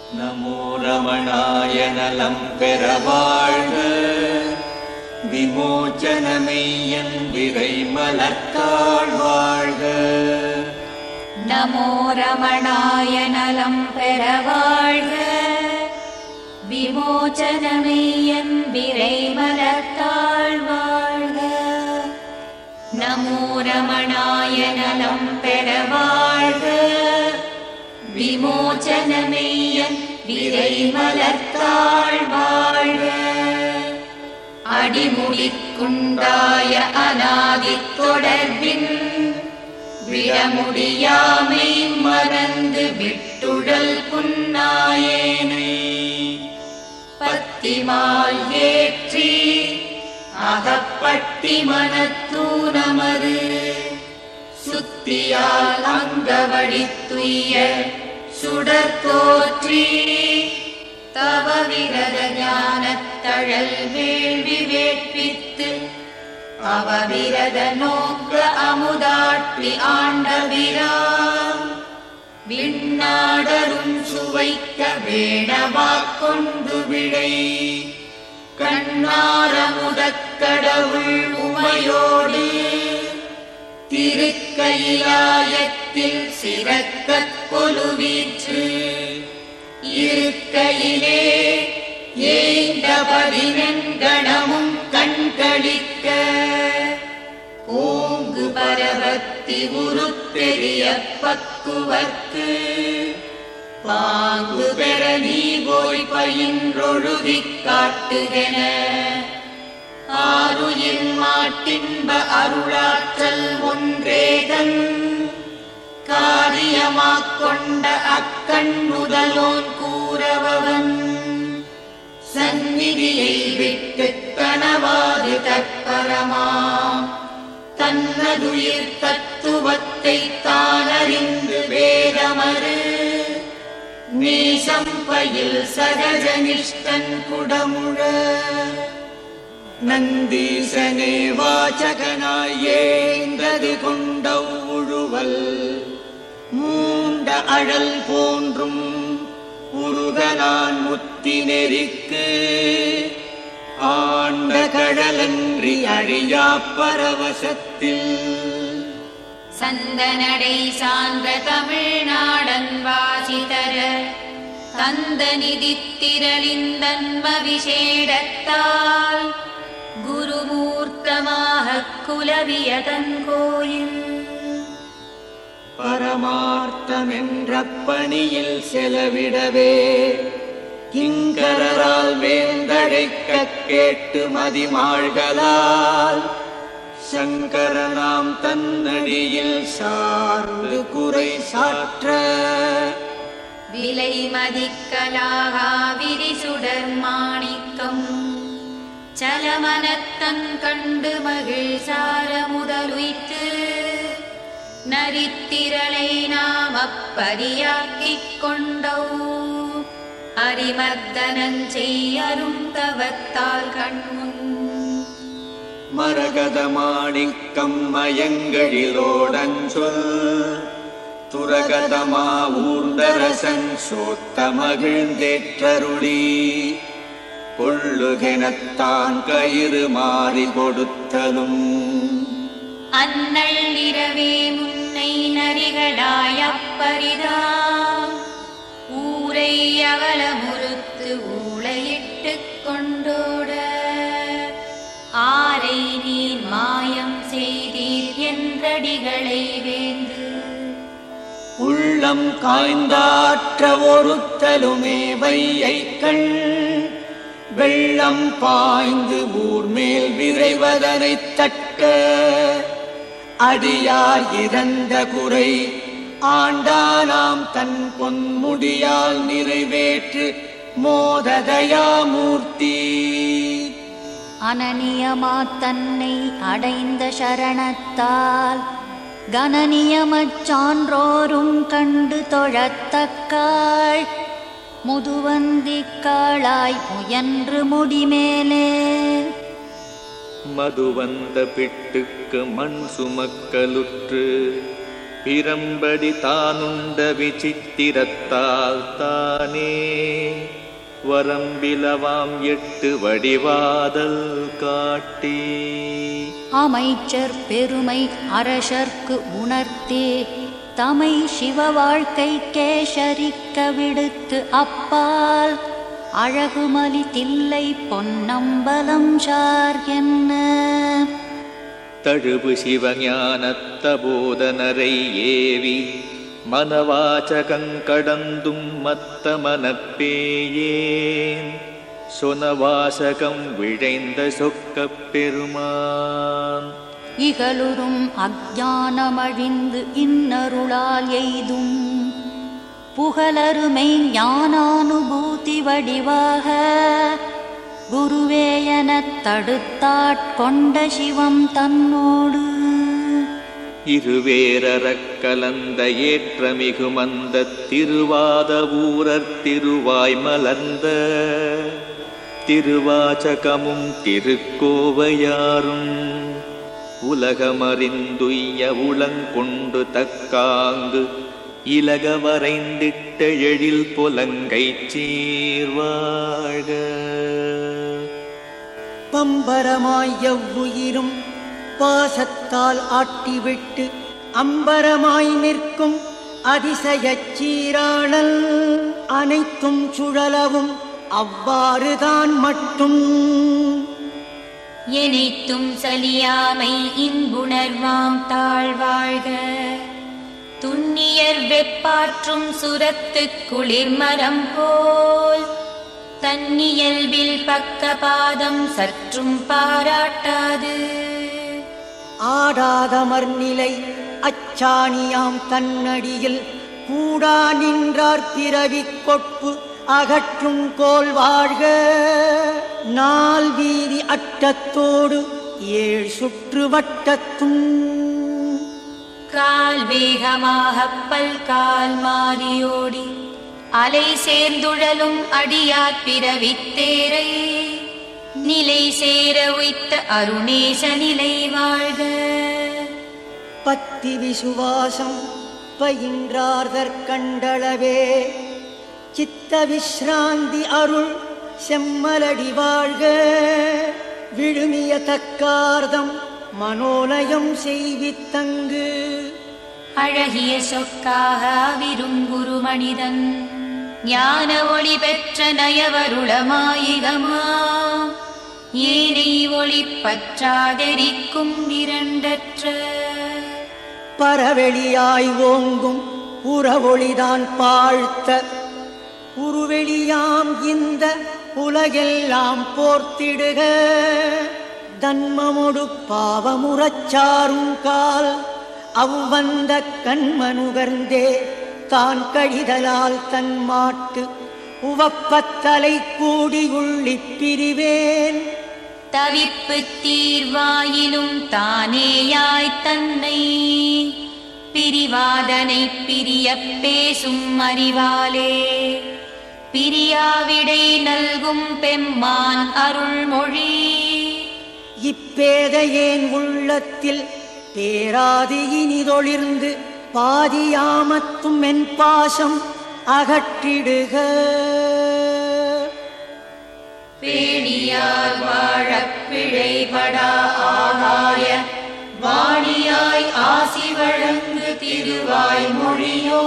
நமோ ரமணாய நலம் பெற வாழ்க விமோச்சனமெய்யன் விரை மலர்த்தாள் வாழ்க நமோ ரமணாய நலம் பெற வாழ்க விமோச்சனமெய்யன் விரை மலர்த்தாள் வாழ்க நமோ ரமணாய நலம் பெற வாழ்க விமோச்சனமெய்யன் விரை மலர்த்தாள் வாழ்க அடிமுடிக்குண்டாய அநாதித் தொடர்பின் விடமுடியாமை மறந்து விட்டுடல் புன்னாயேனை பத்திமால் ஏற்றி அகப்பட்டி மனத்தூனமது சுத்தியால் அங்கவடித்துய சுடர் தோற்றி தவ விரத ஞானத்தழல் வேள்வி வேட்பித்து அவவிரத நோக்க அமுதாட்டி ஆண்டவிராம் விண்ணாடரும் சுவைக்க வேணமாக் கொண்டு விடை கண்ணாரமுதக் கடவுள் உமையோடு திருக்கையிலாயத்தில் சிறக்கக் கொலுவீற்று இருக்கையிலே ஏந்த பதினெண்கணமும் கண்களிக்க ஓங்கு பரவத்தி உருத்தெரிய பக்குவர்க்கு பாங்கு பெற நீ போய் பயின்றொழுகிக் காட்டுகென ஆருயிர் மாட்டின்ப அருளாற்றல் ஒன்றேதன் காரியமாக் கொண்ட அக்கண் முதலோன் கூறவன் சந்நிதியை விட்டு கனவாது தற்பரமாம் தன்னதுயிர் தத்துவத்தை தானறிந்து வேதமறு நேசம் பயில் சகஜனிஷ்டன் குடமுழ நந்தீசனே வாசகனாயேந்தது கொண்ட உழுவல் மூண்ட அழல் போன்றும் உருகனான் முத்தி நெறிக்கு ஆண்ட கடலன்றி அழியா பரவசத்தில் சந்தனடை சான்ற தமிழ்நாடன் வாசிதர தந்த நிதித்திரளிந்தன்ம விசேடத்தால் குருமூர்த்தமாக குலவியதன் கோயில் பரமார்த்தமென்ற பணியில் செலவிடவே கிங்கரரால் வேந்தழைக்க கேட்டு மதிமாழ்களால் சங்கரனாம் தன்னடியில் சார்ந்து குறை சாற்ற விலை மதிக்கலாகா விரிசுடர் மாணிக்கம் சலமனத்தன் கண்டு மகிழ் சார முதலுய்த்து நரித்திரளை நாம் அப்பரியாக்கிக் கொண்டோ அரிமர்தனன் செய்யரும் தவத்தால் கண்முன் மரகத மாணிக்கம் மயங்களிலோடன் சொல் துரகதமா ஊர்ந்தரசன் சோத்த மகிழ்ந்தேற்றருளி கொள்ளுகெனத்தான் கயிறு மாறி கொடுத்தலும் அன்னள் இரவே முன்னை நரிகளாய் அப்பரிதாம் ஊரை அவல முறுத்து ஊளையிட்டுக் கொண்டோட ஆரை நீர் மாயம் செய்தீர் என்றடிகளை வேந்து உள்ளம் காய்ந்தாற்ற ஒருத்தலுமே வையை கண் வெள்ளம் பாய்ந்து ஊர் மேல் விரைவதனைத் தட்ட அடியார் இறந்த குறை ஆண்டானாம் தன் பொன்முடியால் நிறைவேற்று மோததயாமூர்த்தி அனநியமா தன்னை அடைந்த சரணத்தால் கனநியமச் சான்றோரும் கண்டு தொழத்தக்காள் முதுவந்திக்காளாய் முயன்று முடிமேலே மதுவந்த பிட்டுக்கு மண் சுமக்கலுற்று பிரம்படி தானுண்ட விசித்திரத்தால் தானே வரம்பிலவாம் எட்டு வடிவாதல் காட்டி அமைச்சர் பெருமை அரசர்க்கு உணர்த்தே தமை சிவ வாழ்க்கை கேசரிக்க விடுத்து அப்பால் அழகுமலி தில்லை பொன்னம்பலம் சார் என்ன தழுவு சிவஞானத்த போதனரை ஏவி மனவாச்சகங்கடந்தும் மத்த மனப்பேயேன் சொனவாசகம் விழைந்த சொக்கப் பெருமான் இகலுறும் அஞ்ஞானமழிந்து இன்னருளால் எய்தும் புகழருமை ஞானானுபூதி வடிவாக குருவேயனத் தடுத்தாட்கொண்ட சிவம் தன்னோடு இருவேரறக் கலந்த ஏற்றமிகு மந்த திருவாத ஊரர் திருவாய் மலர்ந்த திருவாச்சகமும் திருக்கோவையாரும் உலகமறிந்துய்ய உளங்கொண்டு தக்காங்கு இலக வரைந்திட்ட எழில் புலங்கைச் சீர்வாழ்க பம்பரமாய் எவ்வுயிரும் பாசத்தால் ஆட்டிவிட்டு அம்பரமாய் நிற்கும் அதிசயச் சீராளல் அனைத்தும் சுழலவும் அவ்வாறுதான் மட்டும் எனைத்தும் சலியாமை இன்புணர்வாம் தாழ்வாழ்க துன்னியர் வெப்பாற்றும் சுரத்து குளிர்மரம் போல் தன்னியல்பில் பக்கபாதம் சற்றும் பாராட்டாது ஆடாதமர் நிலை அச்சாணியாம் தன்னடியில் கூடா நின்றார் பிறவிக் கொட்பு அகற்றும் கோல் வாழ்க நால் வீதி அட்டத்தோடு ஏழ் சுற்று வட்டத்தும் கால் வேகமாக பல்கால் மாறியோடி அலை சேர்ந்துழலும் அடியார் பிறவித்தேரை நிலை சேர உய்த்த அருணேச நிலை வாழ்க பத்தி விசுவாசம் பயின்றார்தற்கண்டளவே சித்த விஸ்ராந்தி அருள் செம்மலடி வாழ்க விழுமிய தக்கார்தம் மனோலயம் செய்வித்தங்கு அழகிய சொக்காக விருங்குரு மனிதன் ஞான ஒளி பெற்ற நயவருளமாயிகமா ஏனை ஒளி பற்றாதெரிக்கும் இரண்டற்ற பரவெளியாய் ஓங்கும் உறவொளிதான் பாழ்த்த உருவெளியாம் இந்த உலகெல்லாம் போர்த்திடுக தன்மமொடு பாவமுறச்சாரும் கால் அவ்வந்த கண்மனுகர்ந்தே தான் கழிதலால் தன் மாட்டு உவப்பத்தலை கூடி உள்ளிப் பிரிவேன் தவிப்பு தீர்வாயிலும் தானேயாய் தன்னை பிரிவாதனை பிரிய பேசும் அறிவாலே பிரியாவிடை நல்கும் பெம்மான் அருள்மொழி இப்பேதையேன் உள்ளத்தில் பேராது இனிதொளிர்ந்து பாதியாமத்தும் என் பாசம் அகற்றிடுக பேணியார் வாழப் பிழைபடா ஆகாய வாணியாய் ஆசி வழங்கு திருவாய் மொழியோ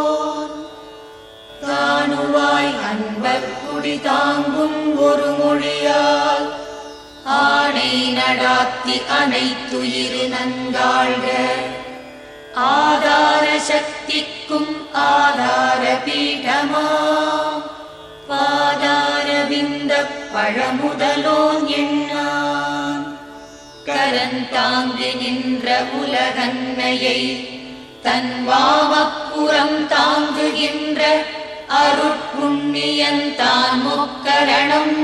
தானுவாய் அன்பர் குடி தாங்கும் ஒரு மொழியால் ஆணை நடாத்தி அனைத்துயிரு நந்தாழ்க ஆதார சக்திக்கும் ஆதார பீடமா பாதாரவிந்த பழமுதலோன் எண்ணான் கரந்தாங்கு நின்ற உலகன்னையை தன் வாமப்புறம் தாங்குகின்ற அருட்புண்ணியந்தான் முக்கரணம்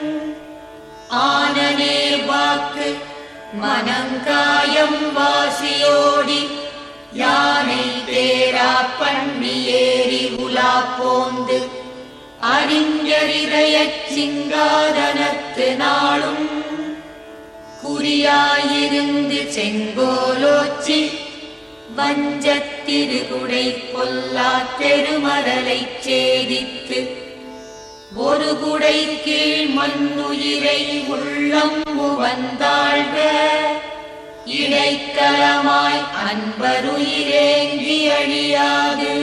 ஆனனே வாக்கு மனங்காயம் வாசியோடி யானை தேரா பண்ணி ஏறி உலா போந்து அறிஞரிதயச் சிங்காதனத்து நாளும் குறியாயிருந்து செங்கோலோச்சி வஞ்சத்திருகுடை கொல்லாத் தெருமரலைச் சேதித்து ஒரு குடை கீழ் மண்ணுயிரை உள்ளம் வந்தாழ்க இடைக்கலமாய் அன்பருயிரேங்கி அழியாது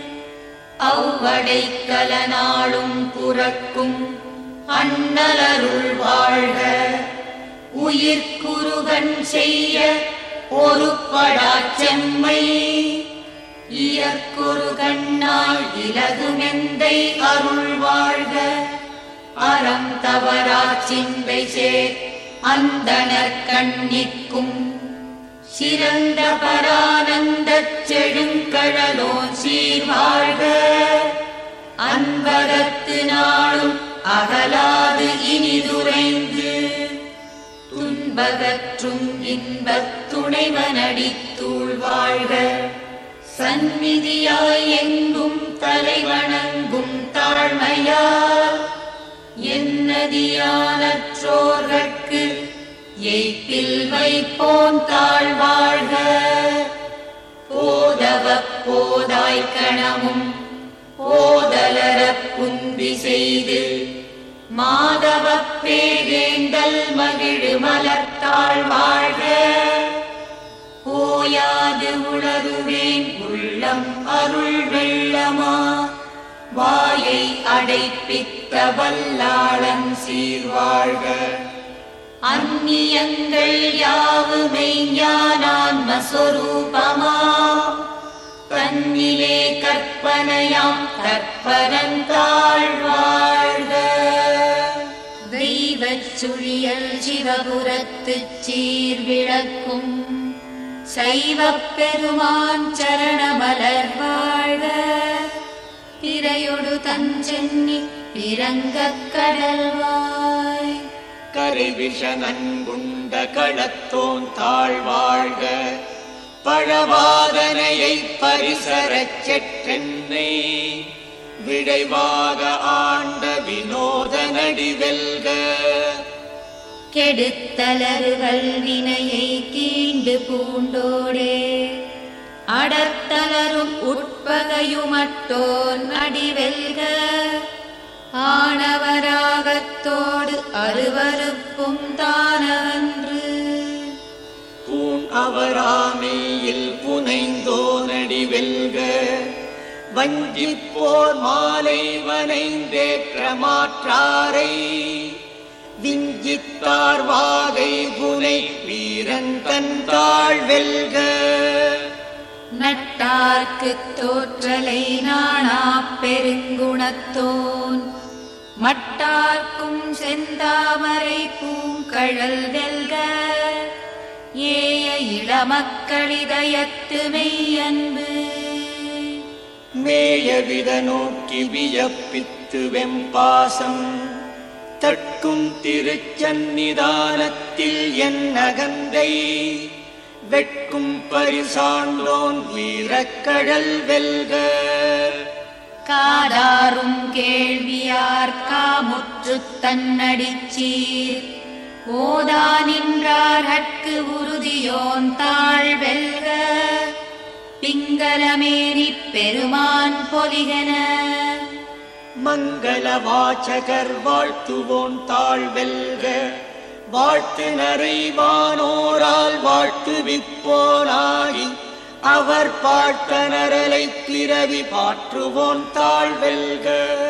அவ்வடைக்கல நாளும் புறக்கும் அண்ணலருள் வாழ்க உயிர்க்குருகன் செய்ய ஒரு செம்மை இயற்குரு கண்ணாய் இலகுமெந்தை அருள் வாழ்க அறம் தவறா சிந்தை சேர் அந்தணர் கண்ணிக்கும் சிறந்த பரானந்தச் செழுங்கழலோன் சீர்வாழ்க அன்பகத்து நாளும் அகலாது இனிதுரைந்து துன்பகற்றும் இன்பத் துணைவனடித்தூள் வாழ்க சந்நிதியாய் எங்கும் தலைவணங்கும் தாழ்மையால் என்னதியானற்றோர்கட்கு எய்ப்பில் வைப்போன் தாழ்வாழ்க போதவ போதாய் கணமும் போதலரப் புந்தி செய்து மாதவ பேகேந்தல் மகிழு மலர்த்தாள் வாழ்க ஓயாது உளருவேன் உள்ளம் அருள் வெள்ளமா வாயை அடைப்பித்த வல்லாளன் சீர்வாழ்க அந்நியங்கள் யாவுமை ஞானான்ம சொரூபமா தன்னிலே கற்பனையாம் கற்பனந்தாழ்வாழ்க தெய்வச் சுழியல் சிவபுரத்துச் சீர் விளக்கும் சைவப் பெருமான் சரணமலர் வாழ்க திரையொடு தஞ்சென்னி பிறங்கக் கடல்வாய் கரிவிஷ நன்குண்ட களத்தோன் தாழ்வாழ்க பழவாதனையை பரிசரச் செற்றென்னை விழைவாக ஆண்ட வினோத நடிவெல்க கெடுத்தலறுகள் வினையை கீண்டு பூண்டோடே அடர்த்தலரும் உட்பகையுமட்டோன் அடிவெல்க ஆணவராகத்தோடு அருவருப்பும் தானன்று பூண் அவராமையில் புனைந்தோ நடிவெல்க வஞ்சிப்போர் மாலை வனைந்தேற்ற மாற்றாரை விஞ்சித்தார் வாகை புனை வீரன் தன் தாழ்வெல்க நட்டார்க்குத் தோற்றலை நாணாப் பெருங்குணத்தோன் மட்டார்க்கும் செந்தாமரை பூங்கழல் வெல்க ஏய இளமக்களிதயத்து மெய்யன்பு மேயவித நோக்கி வியப்பித்து வெம்பாசம் தட்கும் திருச்சன்னிதானத்தில் என் அகந்தை வெட்கும் பரிசாண்டோன் வீரக்கடல் வெல்க காதாரும் கேள்வியார் காமுற்றுத் தன்னடிச்சீர் ஓதா நின்றார்கட்கு உறுதியோன் தாழ் வெல்க பிங்களமேனிப் பெருமான் பொலிகன மங்கள வாசகர் வாழ்த்துவோன் தாழ்வெல்க வாழ்த்து நரைவானோரால் வாழ்த்துவிப்போனாகி அவர் பாட்டனரலை பிறவி பாற்றுவோன் தாழ்வெல்க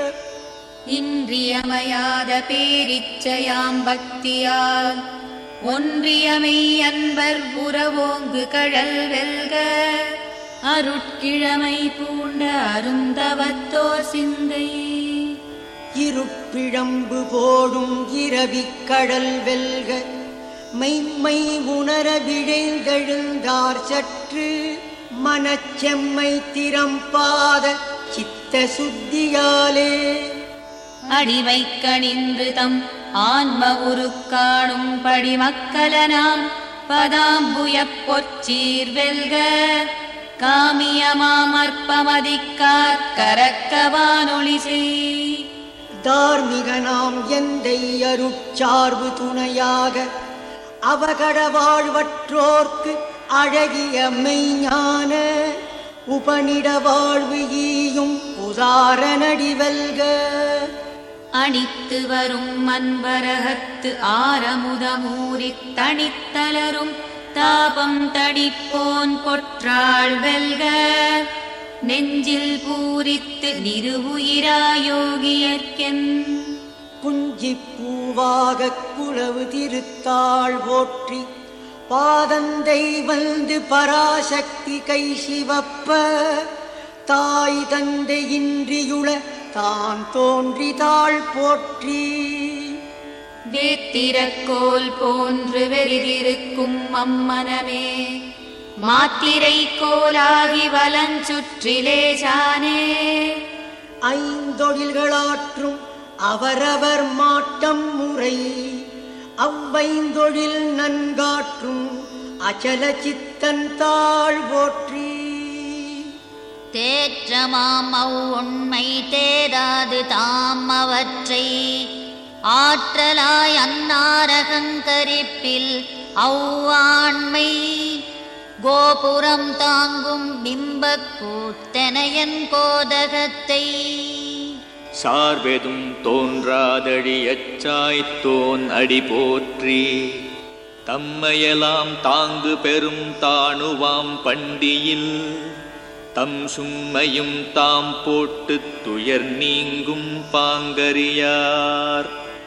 இன்றியமையாத பேரிச்சையாம் பக்தியால் ஒன்றியமை அன்பர் உறவோங்கு கழல் வெல்க அருட்கிழமை பூண்ட அருந்தவத்தோர் சிந்தை இருப்பிழம்பு போடும் இரவிக் கடல் வெல்க மெய்மை உணர விழைந்தெழுந்தார் சற்று மனச்செம்மை திறம்பாத சித்த சுத்தியாலே அடிவைக்கணின்று தம் ஆன்ம உருக்காணும் படி மக்களனாம் பதாம்புயப் பொற்சீர் வெல்க காமியமாமற்பமதிக்கார் கரக்கவானொளி செய் தார்மிகனாம் எந்தை அருட்சார்பு துணையாக அவகட வாழ்வற்றோர்க்கு அழகிய மெய்ஞான உபனிட வாழ்வு ஈயும் உதாரணடி வெல்க அணித்து வரும் மண்வரகத்து ஆரமுதமூரித் தனித்தலரும் தாபம் தடிப்போன் பொற்றாள் வெல்க நெஞ்சில் பூரித்து நிருவுயிராயோகியற்கென் குஞ்சி பூவாகக் குளவு திருத்தாள் போற்றி பாதந்தை வந்து பராசக்தி கை சிவப்ப தாய் தந்தை இன்றியுள தான் தோன்றி தாள் போற்றி வேத்திரக்கோல் போன்று வெறிதிருக்கும் அம்மனமே மாத்திரை கோலாகி வலஞ்சுற்றிலேசானே ஐந்தொழில்களாற்றும் அவரவர் மாட்டம் முறை அவ்வைந்தொழில் நன்காற்றும் அச்சல சித்தன் தாழ் போற்றி தேற்றமாம் அவ்வுண்மை தேராது தாம் அவற்றை ஆற்றலாய் அன்னாரகங்கரிப்பில் அவ்வாண்மை கோபுரம் தாங்கும் பிம்பக் கூத்தனையன் கோதகத்தை சார்பெதும் தோன்றாதழியச்சாய்த்தோன் அடி போற்றி தம்மையெல்லாம் தாங்கு பெரும் தாணுவாம் பண்டியில் தம் சும்மையும் தாம் போட்டு துயர் நீங்கும் பாங்கறியார்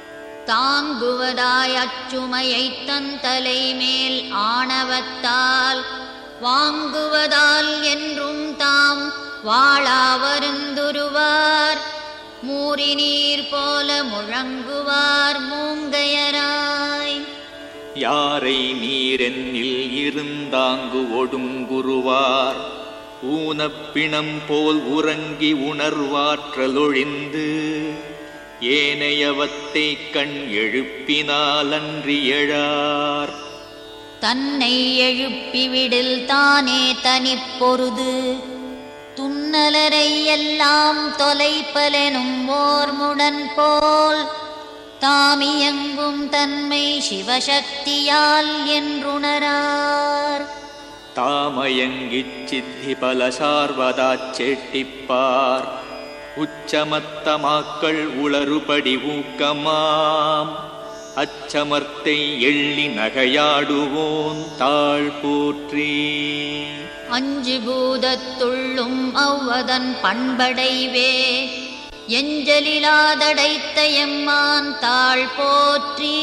தாங்குவதாய் அச்சுமையைத் தன் தலைமேல் ஆணவத்தால் வாங்குவதால் என்றும் தாம் வாழா வருந்துருவார் மூரி நீர் போல முழங்குவார் மூங்கையராய் யாரை நீரென்னில் இருந்தாங்கு ஒடுங்குருவார் ஊனப்பிணம் போல் உறங்கி உணர்வாற்றலொழிந்து ஏனையவத்தை கண் எழுப்பினாலன்றி எழார் தன்னை எழுப்பிவிடில் தானே தனிப்பொருது துன்னலரை எல்லாம் தொலைப்பலெனும் ஓர்முடன் போல் தாமியங்கும் தன்மை சிவசக்தியால் என்றுணரார் தாமயங்கிச் சித்தி பல சார்வதாச் செட்டிப்பார் உச்சமத்தமாக்கள் உளறுபடி ஊக்கமாம் அச்சமர்த்தை எள்ளி நகையாடுவோன் தாழ் போற்றி அஞ்சு பூதத்துள்ளும் அவ்வதன் பண்படைவே எஞ்சலிலாதடைத்த எம்மான் தாழ் போற்றி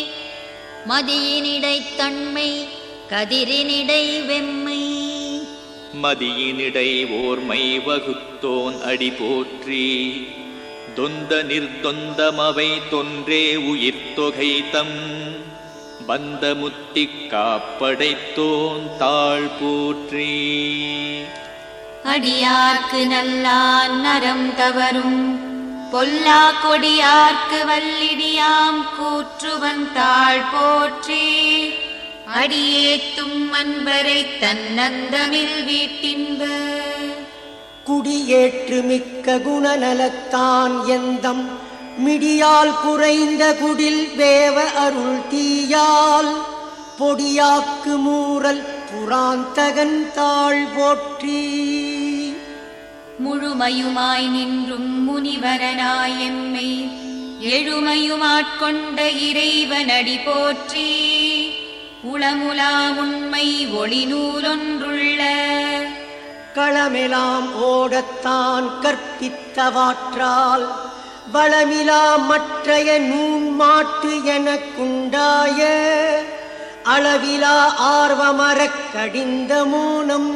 மதியினிடைத் தன்மை கதிரினிடை வெம்மை மதியினிடை ஓர்மை வகுத்தோன் அடி போற்றி தொந்த நிர்தொந்தமவை தொன்றே உயிர்த்தொகை தம் பந்த முத்திக் காப்படைத்தோன் தாழ் போற்றி அடியார்க்கு நல்லான் நரம் தவறும் பொல்லா கொடியார்க்கு வல்லிடியாம் கூற்றுவன் தாழ் போற்றி அடியேத்தும் அன்பரை தன்னந்தமில் வீட்டின்ப குடியேற்று மிக்க குணநலத்தான் எந்தம் மிடியால் குறைந்த குடில் வேவ அருள் தீயால் பொடியாக்கு மூரல் புராந்தகன் தாழ் போற்றி முழுமையுமாய் நின்றும் முனிவரனாய் எம்மை எழுமையுமாட்கொண்ட இறைவனடி போற்றி உளமுலா உண்மை ஒளிநூலொன்றுள்ள களமெலாம் ஓடத்தான் கற்பித்தவாற்றால் வளமிலா மற்றைய நூன்மாட்டு எனக்குண்டாய அளவிலா ஆர்வமரக் கடிந்த மூனம்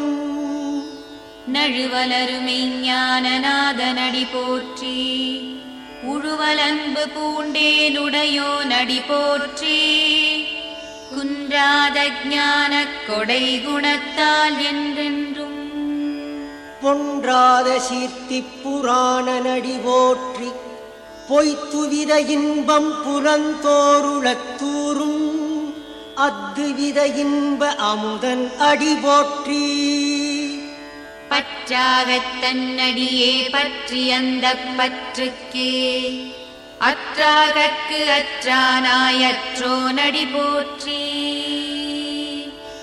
நழுவலருமை ஞானநாதனடி போற்றி உழுவலன்பு பூண்டேனுடையோ நடி போற்றி குன்றாத ஞானக் கொடை குணத்தால் என்றென்றும் பொன்றாத சீர்த்தி புராண நடி போற்றி பொய்த்துவித இன்பம் புலந்தோருளத்தூரும் அத்துவித இன்ப அமுதன் அடி போற்றி பற்றாகத் தன்னடியே பற்றி அந்த பற்றுக்கே அற்றாகற்கு அற்றானாயற்றோ நடி போற்றி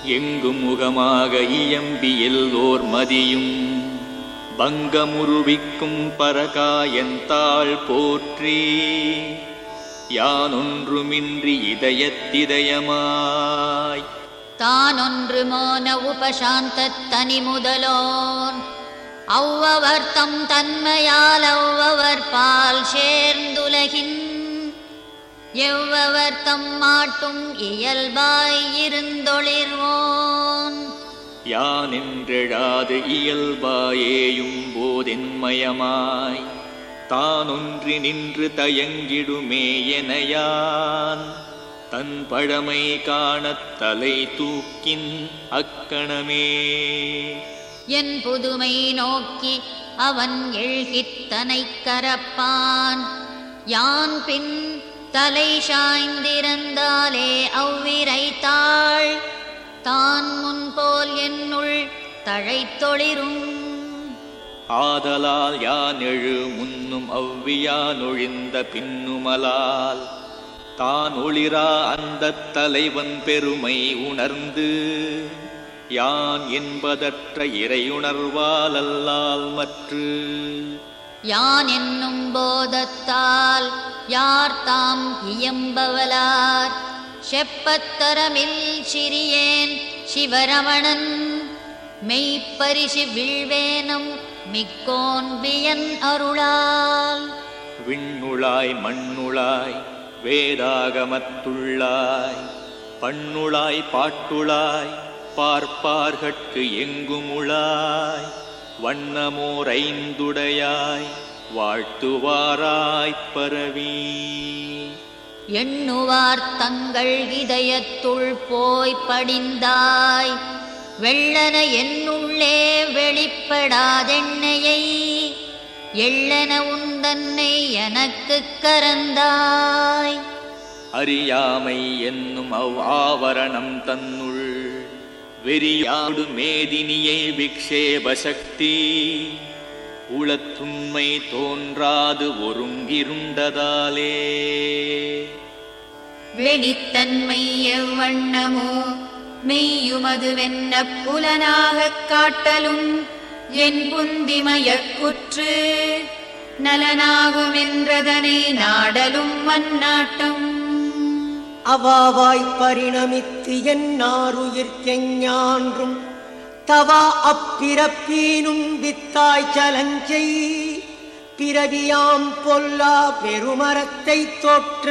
எங்கும் முகமாக இயம்பி எல்லோர் மதியும் பங்கமுருவிக்கும் பரகாயந்தாள் போற்றி யானொன்றுமின்றி இதயத்திதயமாய் தானொன்று மோன உபசாந்தத் தனி முதலோன் அவ்வவர் தம் தன்மையால் அவ்வவர் பால் சேர்ந்துலகின் எவ்வவர் தம் மாட்டும் இயல்பாய் இருந்தொளிர்வோன் யானென்றெழாது இயல்பாயேயும் போதென்மயமாய் தானொன்றி நின்று தயங்கிடுமே என யான் தன் பழமை காணத் தலை தூக்கின் அக்கணமே என் புதுமை நோக்கி அவன் எழுகித்தனை கரப்பான் யான் பின் தலை சாய்ந்திருந்தாலே அவ்விரை தாள் தான் முன்போல் என்னுள் தழைத்தொளிரும் ஆதலால் யான் எழு முன்னும் அவ்வியானொழிந்த பின்னுமலால் தான் ஒளிரா அந்தத் தலைவன் பெருமை உணர்ந்து யான் என்பதற்ற இறையுணர்வால் அல்லால் மற்று யான் என்னும் போதத்தால் யார் தாம் இயம்பவலார் செப்பத்தரமில் சிறியேன் சிவரமணன் மெய்ப்பரிசு விழ்வேனம் மிக்கோன் வியன் அருளால் விண்ணுளாய் மண்ணுளாய் வேதாகமத்துள்ளாய் பண்ணுளாய் பாட்டுளாய் பார்ப்பார்கட்கு எங்குமுளாய் வண்ணமோர் ஐந்துடையாய் வாழ்த்துவாராய்ப் பரவி எண்ணுவார் தங்கள் இதயத்துள் போய் படிந்தாய் வெள்ளன என்னுள்ளே வெளிப்படாதெண்ணையை எள்ளன உந்தன்னை எனக்குக் கரந்தாய் அறியாமை என்னும் அவ் ஆவரணம் தன்னுள் வெறியாடு மேதினியை விக்ஷேப சக்தி உளத்துண்மை தோன்றாது ஒருங்கிருண்டதாலே வெளித்தன்மை எவ்வண்ணமோ மெய்யுமதுவென்ன புலனாகக் காட்டலும் என் புந்திமயக் குற்று நலனாகுமென்றதனை நாடலும் மன்னாட்டம் அவாவாய் பரிணமித்து என்னாருயிர்க்கெஞ்ஞான்றும் தவா அப்பிறப்பீனும் வித்தாய் சலஞ்சை பிறவியாம் பொல்லா பெருமரத்தை தோற்ற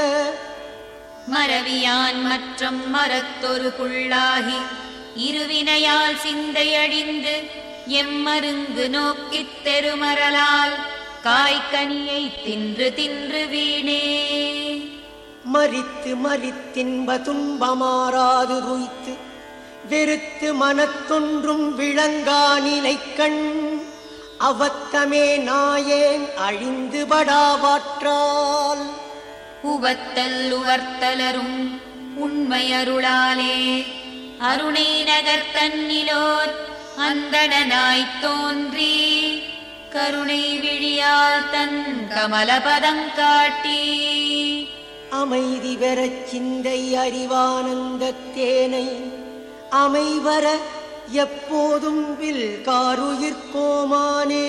மறவியான் மற்றும் மரத்தொரு புள்ளாகி இருவினையால் சிந்தையழிந்து எம்மருங்கு நோக்கித் தெருமரலால் காய்கனியை தின்று தின்று வீணே மரித்து மரித்தின்ப துன்பமாறாது ருய்த்து வெறுத்து மனத்தொன்றும் விளங்கா நிலை கண் அவத்தமே நாயேன் அழிந்து படாவாற்றால் உவத்தல் உவர்த்தலரும் உண்மையருளாலே அருணை நகர் தன்னிலோர் அந்தணனாய்த் தோன்றி கருணை விழியால் தன் கமலபதம் காட்டி அமைதி பெறச் சிந்தை அறிவானந்தத் தேனை அமைவர எப்போதும் வில் காருயிர்கோமானே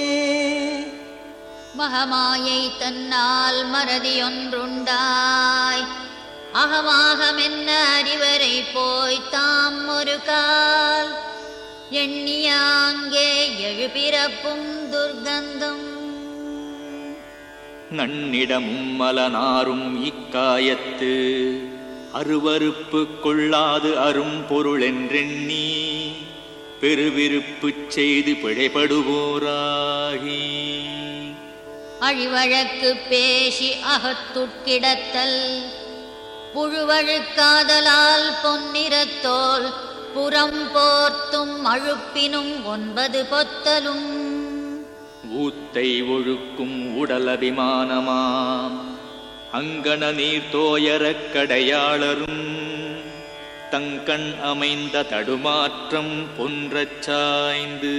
மகமாயை தன்னால் மறதியொன்றுண்டாய் அகமாகமென்ன அறிவரை போய் தாம் ஒரு கால் எண்ணியாங்கே எழுபிறப்பும் துர்கந்தம் நன்னிடமும் மலனாரும் இக்காயத்து அருவருப்பு கொள்ளாது அரும் பொருளென்றெண்ணி பெருவிருப்புச் செய்து பிழைபடுவோராகி அழிவழக்கு பேசி அகத்துட்கிடத்தல் புழுவழுக்காதலால் பொன்னிறத்தோல் புறம் போர்த்தும் அழுப்பினும் ஒன்பது பொத்தலும் ஊத்தை ஒழுக்கும் உடலபிமானமாம் அங்கண நீர் தோயரக் கடையாளரும் தங்கண் அமைந்த தடுமாற்றம் பொன்றச் சாய்ந்து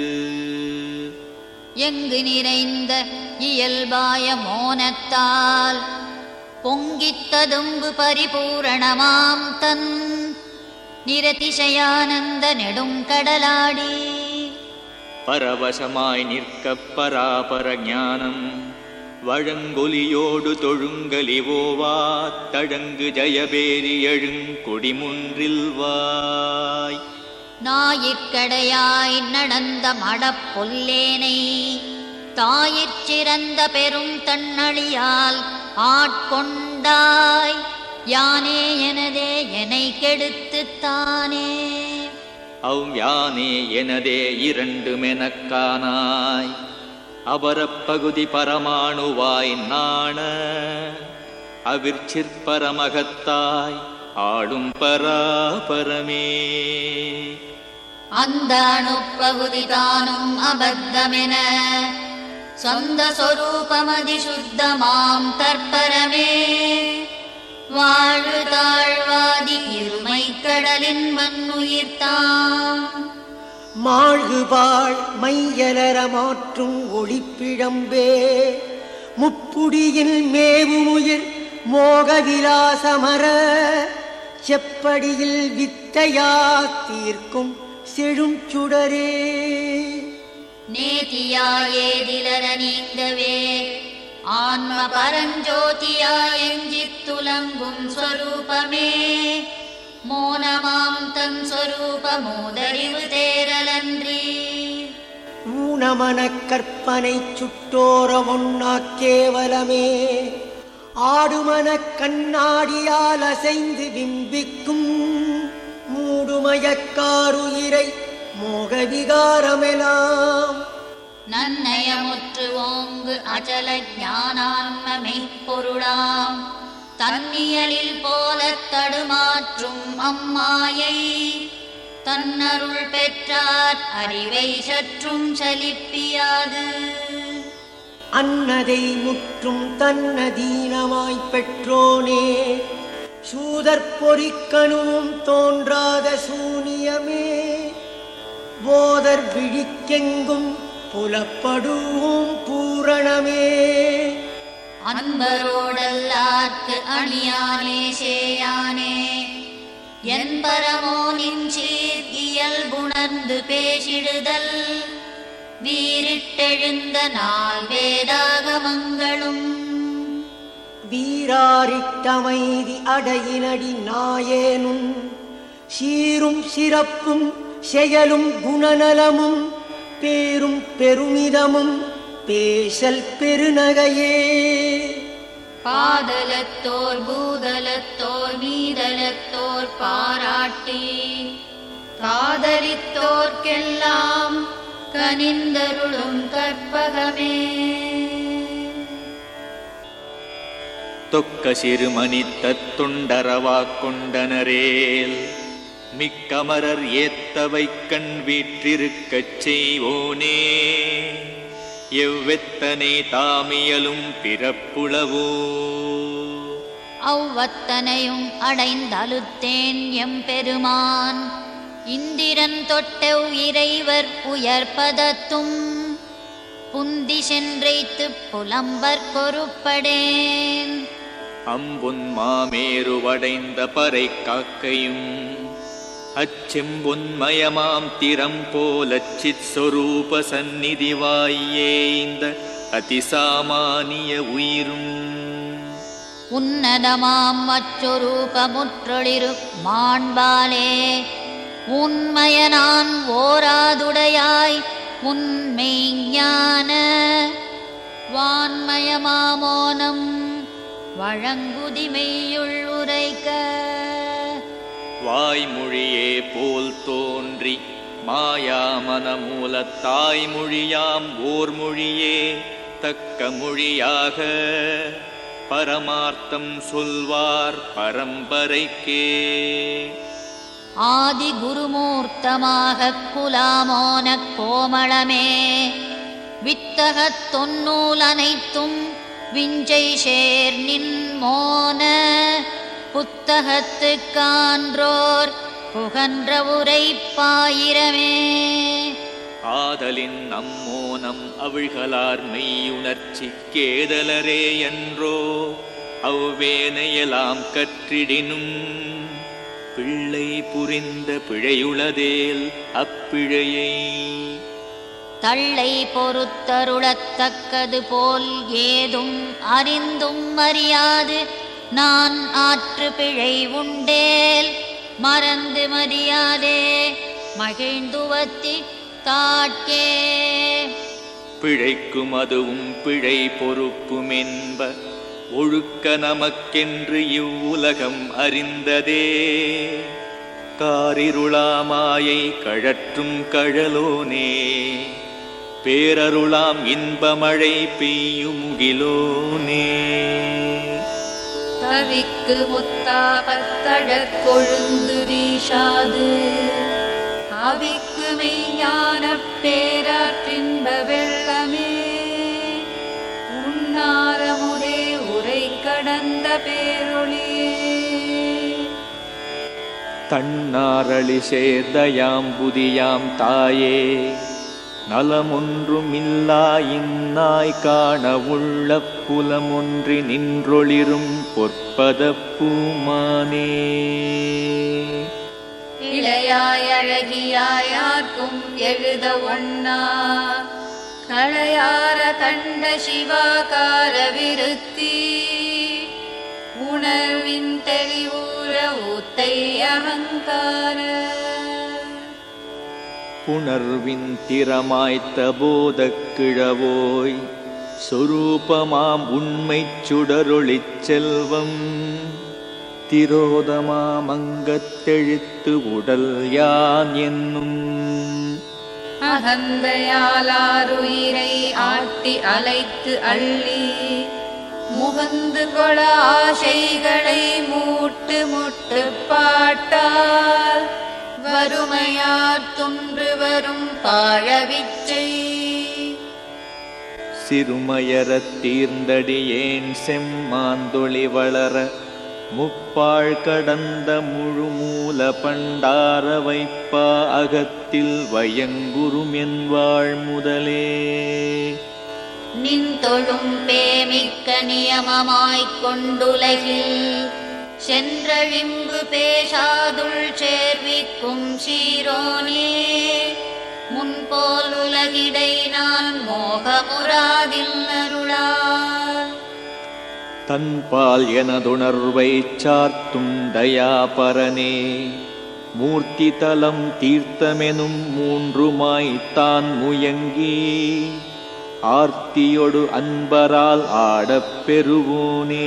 எங்கு நிறைந்த இயல்பாய மோனத்தால் பொங்கித் ததும்பு பரிபூரணமாம் தன் நிரதிசயானந்த நெடுங்கடலாடி பரவசமாய் நிற்கப் பராபர ஞானம் வழங்கொலியோடு தொழுங்கலிவோவா தழங்கு ஜயபேரி எழுங்கொடிமுன்றில் வாய் ஞாயிற்கடையாய் நடந்த மடப்பொல்லேனை தாயிற் சிறந்த பெரும் தன்னழியால் ஆட்கொண்டாய் யானே எனதே எனை கெடுத்துத் தானே அவ் யானே எனதே இரண்டுமெனக் காணாய் அபரப்பகுதி பரமாணுவாய் நாண அவிர்ச்சிற்பரமகத்தாய் ஆடும் பராபரமே அந்த அணுப்பகுதி தானும் அபத்தமென சொந்த சொரூபமதி சுத்தமாம் தற்பரமே வாழ்வு தாழ்வாதி இருமை கடலின் மண்ணுயிர்த்தாம் மாழ்குபாள் மையலர மாற்றும் ஒளிப்பிழம்பே முப்புடியில் மேவுமுயிர் மோக விலாசமர செப்படியில் வித்தையா தீர்க்கும் செழும் சுடரே நேதியாயேதிலர நீங்கவே ஆன்ம பரஞ்சோதியாயெஞ்சித் துலங்கும் ஸ்வரூபமே மோனமாம் தன் ஸ்வரூப மோதறிவு தேரலன்றி ஊனமன கற்பனை சுட்டோர ஒன்னா கேவலமே ஆடுமன கண்ணாடியால் அசைந்து பிம்பிக்கும் மூடுமயக்காருயிரை மோகவிகாரமெலாம் நன்னயமுற்று ஓங்கு அச்சல ஞானான்ம மெய்ப்பொருளாம் தன்னியலில் போலத் தடுமாற்றும் அம்மாயை தன்னருள் பெற்றார் அறிவை சற்றும் சலிப்பியாது அன்னதை முற்றும் தன்னதீனமாய்ப் பெற்றோனே சூதற் பொறிக்கணுவும் தோன்றாத சூனியமே போதர் விழிக்கெங்கும் புலப்படுவும் பூரணமே அன்பரோடல்லார்க்கு அணியானே சேயானே என்பரமோனின் சீர் இயல்புணர்ந்து பேசிடுதல் வீரிட்டெழுந்த நாள் வேதாகமங்களும் வீராரிட்டமைதி அடையினடி நாயேனும் சீரும் சிறப்பும் செயலும் குணநலமும் பேரும் பெருமிதமும் பேசல் பெருநகையே பாதலத்தோர் பூதலத்தோர் மீதலத்தோர் பாராட்டி காதலித்தோர்க்கெல்லாம் கனிந்தருளும் கற்பகமே தொக்க சிறுமணித்த தொண்டரவாக் கொண்டனரேல் மிக்கமரர் ஏத்தவை கண் வீற்றிருக்கச் செய்வோனே எவ்வெத்தனை தாமியலும் பிறப்புளவோ அவ்வத்தனையும் அடைந்தழுத்தேன் எம்பெருமான் இந்திரன் தொட்டெவ் இறைவர் உயர்பதத்தும் புந்தி சென்றைத்துப் புலம்பற் கொருப்படேன் அம்புன் மாமேருவடைந்த பறை காக்கையும் அச்செம்பொன்மயமாம் திறம் போலச்சித் சொரூப சந்நிதி வாயேந்த அதிசாமானிய உயிரும் உன்னதமாம் அச்சொரூபமுற்றொளிரு மாண்பாலே உண்மயனான் ஓராதுடையாய் உண்மை ஞான வான்மயமாமோனம் வழங்குதிமையுள் உரைக்க வாய்மொழியே போல் தோன்றி மாயாமன மூலத் தாய்மொழியாம் ஓர் மொழியே தக்க மொழியாக பரமார்த்தம் சொல்வார் பரம்பரைக்கே ஆதி குருமூர்த்தமாகக் குலாமோனக் கோமளமே வித்தகத் தொன்னூல் அனைத்தும் விஞ்சை சேர் நின் மோன புத்தகத்துக் கான்றோர் புகன்ற உரைப்பாயிரமே ஆதலின் நம்மோனம் அவிழ்கலார் மெய்யுணர்ச்சி கேதலரே என்றோ அவ்வேனையெல்லாம் கற்றிடினும் பிள்ளை புரிந்த பிழையுளதேல் அப்பிழையை தள்ளை பொறுத்தருளத்தக்கது போல் ஏதும் அறிந்தும் அறியாது நான் ஆற்று பிழை உண்டேல் மறந்து மறியாதே மகிழ்ந்துவத்தி தாட்கே பிழைக்கும் அதுவும் பிழை பொறுப்புமென்ப ஒழுக்க நமக்கென்று இவ்வுலகம் அறிந்ததே காரிருளாமாயை கழற்றும் கழலோனே பேரருளாம் இன்பமழை பெய்யுமுகிலோனே தவிக்கு முத்தாபத்தழற் கொழுந்து வீசாது அவிக்கு மெய்யான பேராற்றின்ப வெள்ளமே உன்னாரமுதே உரை கடந்த பேரொளியே தன்னாரளி சேர்தயாம் புதியாம் தாயே நலமொன்றுமில்லா இன்னாய் காண உள்ள புலமொன்றி நின்றொளிரும் பொற்பத பூமானே இளையாய் அழகியாயார்க்கும் எழுத ஒண்ணா களையார கண்ட சிவாகார விருத்தி உணர்வின் தெளிவூர ஊத்தை அகங்கார புணர்வின் திறமாய்த்த போதக் கிழவோய் சொரூபமாம் உண்மைச் சுடரொளிச் செல்வம் திரோதமாமங்கத்தெழுத்து உடல் யான் என்னும் அகந்தையாலாருயிரை ஆட்டி அலைத்து அள்ளி முகந்து கொள ஆசைகளை மூட்டு முட்டு பாட்டால் வறுமையார் துன்று வரும் பாழவிச்சை சிறுமயரத் தீர்ந்தடியேன் செம்மாந்தொளி வளர முப்பாழ் கடந்த முழு மூல பண்டார வைப்பா அகத்தில் வயங்குறும் என் வாழ் முதலே நின் தொழும் பேமிக்க நியமமாய்க் கொண்டுலகில் சென்றழிம்பு பேசாதுள் சேர்விக்கும் சீரோனே முன்போல் உலகிடை நான் மோகமுறாதில் அருளால் தன்பால் எனதுணர்வைச் சார்த்தும் தயாபரனே மூர்த்தி தலம் தீர்த்தமெனும் மூன்றுமாய் தான் முயங்கி ஆர்த்தியொடு அன்பரால் ஆடப் பெறுவோனே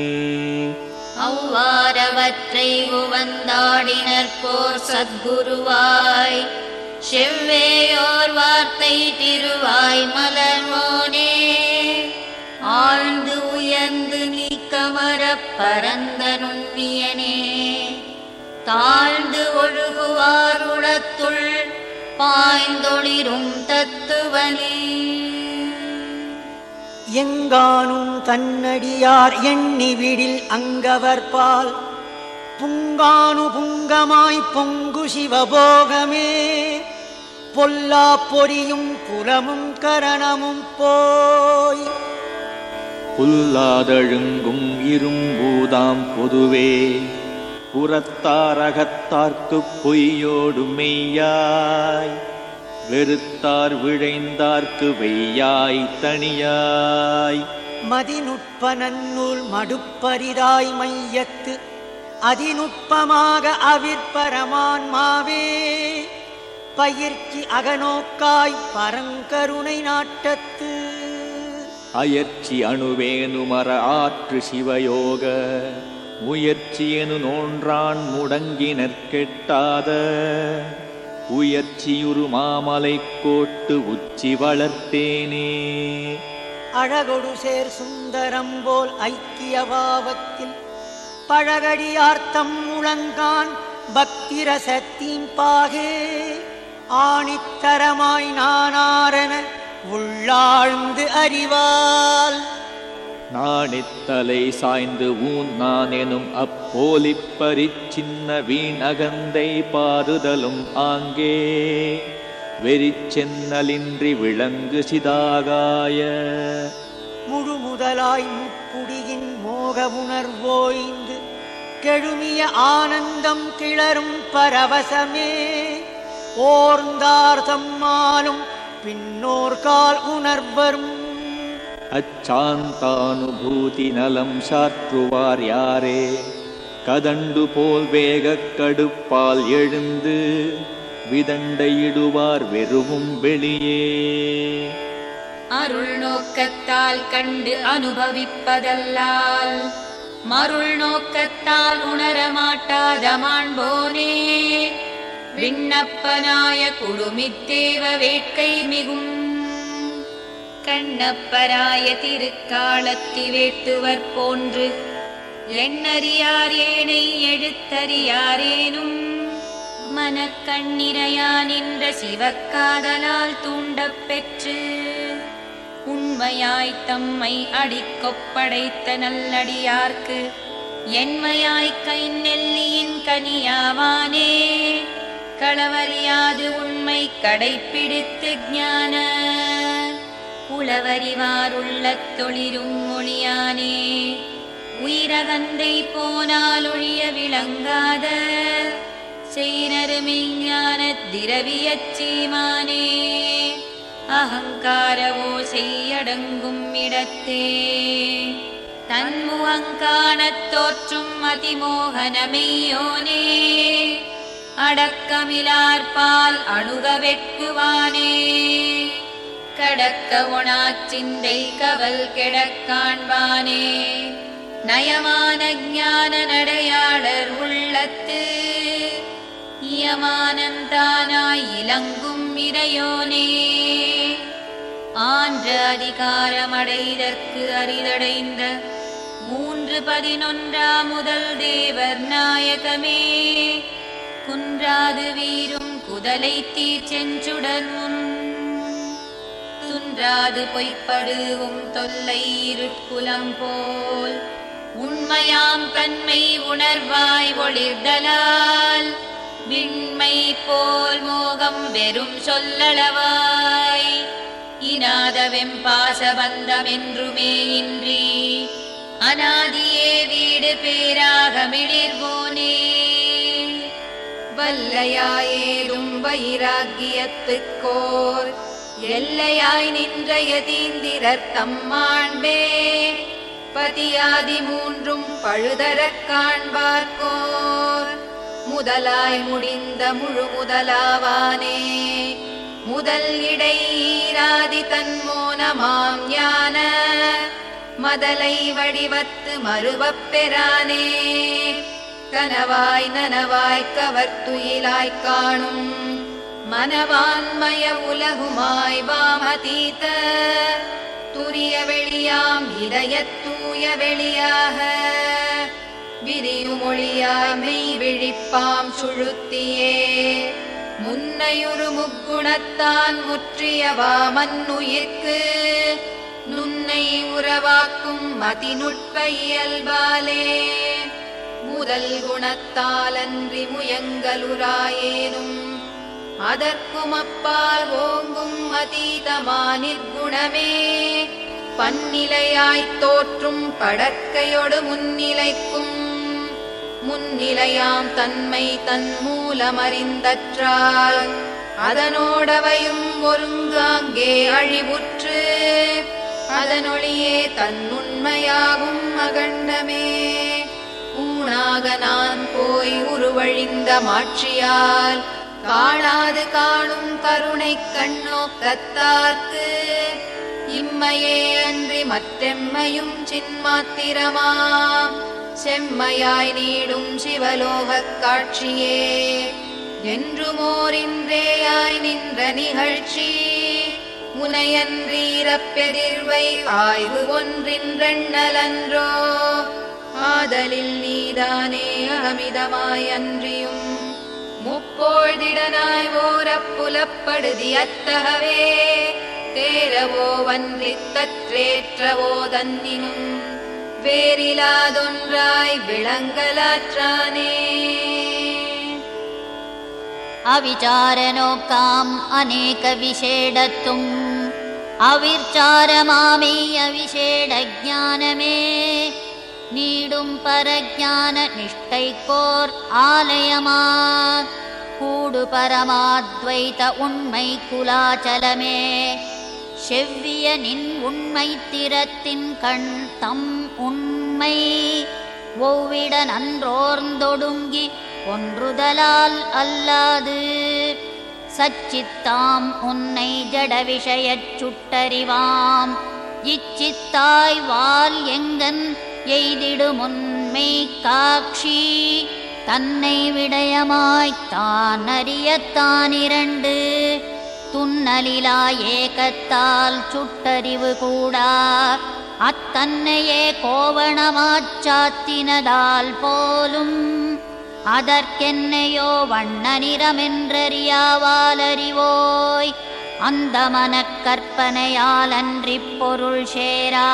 அவ்வாறவற்றை உவந்தாடினர் போர் சத்குருவாய் செவ்வேயோர் வார்த்தை திருவாய் மலர்வோனே ஆழ்ந்து உயர்ந்து நீக்கமரப் பரந்த நுண்ணியனே தாழ்ந்து ஒழுகுவாருளத்துள் பாய்ந்தொளிரும் தத்துவனே எங்கானும் தன்னடியார் எண்ணிவிடில் அங்கவர்பால் புங்கானு புங்கமாய் பொங்கு சிவபோகமே பொல்லா பொறியும் புலமும் கரணமும் போய் புல்லாதழுங்கும் இரும்பூதாம் பொதுவே புறத்தாரகத்தார்க்குப் பொய்யோடு மெய்யாய் வெறுத்தார் விழைந்தார்க்கு வெய்யாய் தனியாய் மதிநுட்ப நன்னூல் மடுப்பரிதாய் மையத்து அதிநுட்பமாக அவிற்பரமான்மாவே பயிற்சி அகநோக்காய் பரங்கருணை நாட்டத்து அயற்சி அணுவேனுமர ஆற்று சிவயோக முயற்சியெனு நோன்றான் முடங்கினற் கெட்டாத உயர்ச்சியுறு மாமலைக் கோட்டு உச்சி வளர்த்தேனே அழகொடு சேர் சுந்தரம் போல் ஐக்கிய பாவத்தில் பழகடியார்த்தம் முழங்கான் பக்திரசத்தின் பாகே ஆணித்தரமாய் நானாரென உள்ளாழ்ந்து அறிவால் நாணித்தலை சாய்ந்து ஊன் நான் எனும் அப்போலிப்பரிச் சின்ன வீண் அகந்தை பாருதலும் ஆங்கே வெறிச்சென்னலின்றி விளங்கு சிதாகாய முழு முதலாய் முப்புடியின் மோக உணர்வோய்ந்து கெழுமிய ஆனந்தம் கிளரும் பரவசமே ஓர்ந்தார் தம்மாலும் பின்னோர் கால் உணர்வரும் அச்சாந்தானுபூதி நலம் சாற்றுவார் யாரே கதண்டு போல் வேகக் கடுப்பால் எழுந்து விதண்டையிடுவார் வெறுவும் வெளியே அருள் நோக்கத்தால் கண்டு அனுபவிப்பதல்லால் மருள் நோக்கத்தால் உணரமாட்டாத மாண்போனே விண்ணப்பனாய குழுமித்தேவ வேட்கை மிகும் கண்ணப்பராய திருக்காலத்தி வேட்டுவர் போன்று எண்ணறியார் ஏனை எழுத்தறியாரேனும் மனக்கண்ணிரையா நின்ற சிவக்காதலால் தூண்டப் பெற்று உண்மையாய் தம்மை அடிக்கொப்படைத்த நல்லடியார்க்கு என்மையாய் கை நெல்லியின் கனியாவானே களவறியாது உண்மை கடைப்பிடித்து ஞான உளவறிவாருள்ள தொழிரும் மொழியானே உயிரகந்தை போனால் ஒழிய விளங்காத செய்நருமிஞான திரவியச் சீமானே அகங்காரவோ செய்யடங்கும் இடத்தே தன்முகங்காணத் தோற்றும் அதிமோகனமெய்யோனே அடக்கமிலார்பால் அணுக வெட்குவானே கடக்க ஒணாச் சிந்தை கவல் கெடக் காண்பானே நயமான ஞான நடையாளர் உள்ளத்து இயமானந்தானாய் இலங்கும் இறையோனே ஆன்ற அதிகாரமடைதற்கு அரிதடைந்த மூன்று பதினொன்றா முதல் தேவர் நாயகமே குன்றாது வீரும் குதலை தீர்ச்செஞ்சுடர் முன் துன்றாது பொய்ப்படுவும் தொல்லை இருட்குலம் போல் உண்மையாம் தன்மை உணர்வாய் ஒளிர்தலால் விண்மை போல் மோகம் வெறும் சொல்லளவாய் இனாத வெம்பாசபந்தமென்றுமே இன்றி அனாதியே வீடு பேராக மிளிர்வோனே வல்லையாயேதும் வைராக்கியத்துக்கோர் எல்லையாய் நின்ற யதீந்திரர் தம்மாண்பே பதியாதி மூன்றும் பழுதரக் காண்பார்க்கோர் முதலாய் முடிந்த முழு முதலாவானே முதல் இடை ஈராதி தன்மோனமாம் ஞான மதலை வடிவத்து மறுவப் பெறானே கனவாய் நனவாய் கவர்த்துயிலாய் காணும் மனவான்மய உலகுமாய் வாமதீத துரிய வெளியாம் இதயத் தூய வெளியாக விரியுமொழியாய் மெய் விழிப்பாம் சுழுத்தியே முன்னையுறு முக்குணத்தான் முற்றியவா மன்னுயிர்க்கு நுன்னை உறவாக்கும் மதிநுட்ப இயல்பாலே முதல் குணத்தாலன்றி முயங்கலுராயேனும் அதற்கும் அப்பால் ஓங்கும் அதீதமானிற்குணமே பன்னிலையாய்த் தோற்றும் படற்கையொடு முன்னிலைக்கும் முன்னிலையாம் தன்மை தன் மூலமறிந்தற்றால் அதனோடவையும் ஒருங்காங்கே அழிவுற்று அதனொளியே தன்னுண்மையாகும் அகண்டமே ஊனாக நான் போய் உருவழிந்த மாட்சியால் காணாது காணும் கருணை கண்ணோக்கத்தார்க்கு இம்மையே அன்றி மற்றெம்மையும் சின்மாத்திரமாம் செம்மையாய் நீடும் சிவலோகக் காட்சியே என்றுமோரின்றேயாய் நின்ற நிகழ்ச்சி முனையன்றீரப்பெதிர்வை ஆய்வு ஒன்றின்றெண்ணலன்றோ ஆதலில் நீதானே அகமிதமாய் அன்றியும் முப்போழ்திடனாய் ஓரப் புலப்படுதி அத்தகவே தேரவோ வன்றித் தற்றேற்றவோ தன்னினும் வேறிலாதொன்றாய் விளங்கலாற்றானே அவிச்சாரநோக்காம் அநேக விசேடத்தும் அவிர்ச்சாரமாமை அவிசேட ஞானமே நீடும் பரஜான நிஷ்டைக்கோர் ஆலயமா கூடு பரமாத்வைத உண்மை குலாச்சலமே செவ்விய நின் உண்மை திறத்தின் கண் தம் உண்மை ஒவ்விட நன்றோர்ந்தொடுங்கி ஒன்றுதலால் அல்லாது சச்சித்தாம் உன்னை ஜட விஷயச் சுட்டறிவாம் இச்சித்தாய் வால் எங்கன் எய்திடுமுன்மை காட்சி தன்னை விடயமாய்த் தான் அறியத்தான் இரண்டு துன்னலிலா ஏகத்தால் சுட்டறிவு கூடா அத்தன்னையே கோவணமாச்சாத்தினதால் போலும் அதற்கென்னையோ வண்ண நிறமென்றறியாவாலறிவோய் அந்த மனக்கற்பனையால் அன்றிப் பொருள் சேரா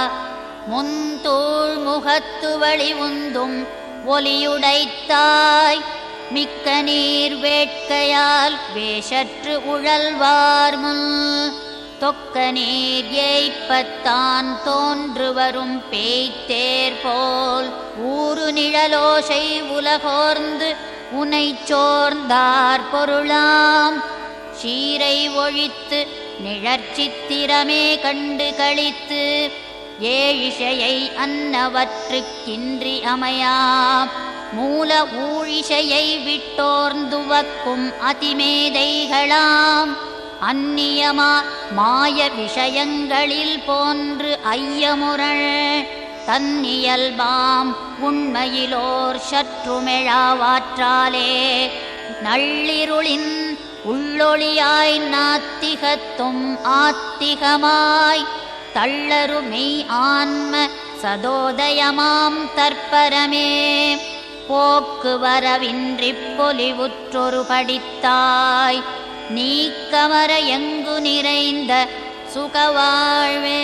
முந்தூள் முகத்து வழி உந்தும் ஒலியுடைத்தாய் மிக்க நீர் வேட்கையால் வேஷற்று உழல்வார் முன் தொக்க நீர் ஏய்ப்பத்தான் தோன்று வரும் பேய்த்தேர் போல் ஊரு நிழலோசை உலகோர்ந்து உனைச் சோர்ந்தார் பொருளாம் சீரை ஒழித்து நிழற்சித்திரமே கண்டு கழித்து ஏழிசையை அன்னவற்றுக்கின்றி அமையாம் மூல ஊழிசையை விட்டோர்ந்துவக்கும் அதிமேதைகளாம் அந்நியமா மாய விஷயங்களில் போன்று ஐயமுரண் தன்னியல்பாம் உண்மையிலோர் சற்றுமெழாவாற்றாலே நள்ளிருளின் உள்ளொளியாய் நாத்திகத்தும் ஆத்திகமாய் தள்ளருமெய் ஆன்ம சதோதயமாம் தற்பரமே போக்கு வரவின்றிப் பொலிவுற்றொரு படித்தாய் நீக்கமர எங்கு நிறைந்த சுகவாழ்வே